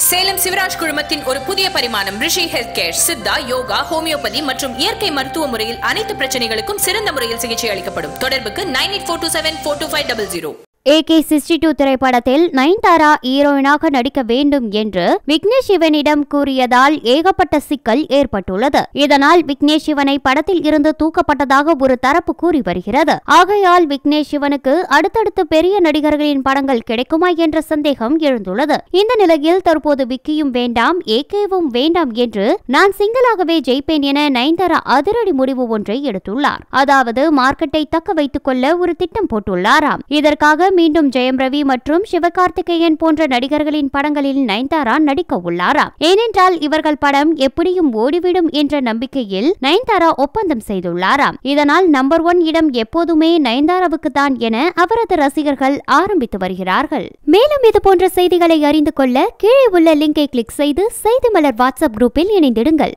சேலம் சிவராஜ் குழுமத்தின் ஒரு புதிய பரிமாணம் Rishi health care Siddha yoga homeopathy மற்றும் இயற்கை மருத்துவ முறையில் அனைத்து பிரச்சனைகளுக்கும் சிறந்த முறையில் சிகிச்சை அளிக்கப்படும் தொடர்புக்கு nine eight four two seven four two five double zero AK sixty two திரைப்படத்தில் நயன்தாரா ஹீரோயினாக நடிக்க வேண்டும் என்று விக்னேஷ் சிவனிடம் கூறியதால் ஏகப்பட்ட சிக்கல் ஏற்பட்டுள்ளது இதனால் விக்னேஷ் சிவனை படத்தில் இருந்து தூக்கப்பட்டதாக ஒரு தரப்பு கூறி வருகிறது ஆகையால் விக்னேஷ் சிவனுக்கு அடுத்தடுத்து பெரிய நடிகர்களின் படங்கள் கிடைக்குமா என்ற சந்தேகம் எழுந்துள்ளது இந்த நிலையில் தற்போது விக்கியும் வேண்டாம் ஏகேவும் வேண்டாம் என்று நான் சிங்கிளாகவே ஜெயிப்பேன் என நயன்தாரா அதிரடி முடிவு ஒன்றை எடுத்துள்ளார் அதாவது மார்க்கெட்டை தக்க வைத்துக் கொள்ள ஒரு திட்டம் போட்டுள்ளாராம் இதற்காக மீண்டும் ஜெயம் ரவி மற்றும் சிவகார்த்திகேயன் போன்ற நடிகர்களின் படங்களில் நயன்தாரா நடிக்க உள்ளாராம் ஏனென்றால் இவர்கள் படம் எப்படியும் ஓடிவிடும் என்ற நம்பிக்கையில் நயன்தாரா ஒப்பந்தம் செய்துள்ளாராம் இதனால் நம்பர் ஒன் இடம் எப்போதுமே நயன்தாராவுக்கு தான் என அவரது ரசிகர்கள் ஆரம்பித்து வருகிறார்கள் மேலும் இது போன்ற செய்திகளை அறிந்து கொள்ள கீழே உள்ள லிங்கை கிளிக் செய்து செய்தி மலர் வாட்ஸ்அப் குரூப்பில் இணைந்திடுங்கள்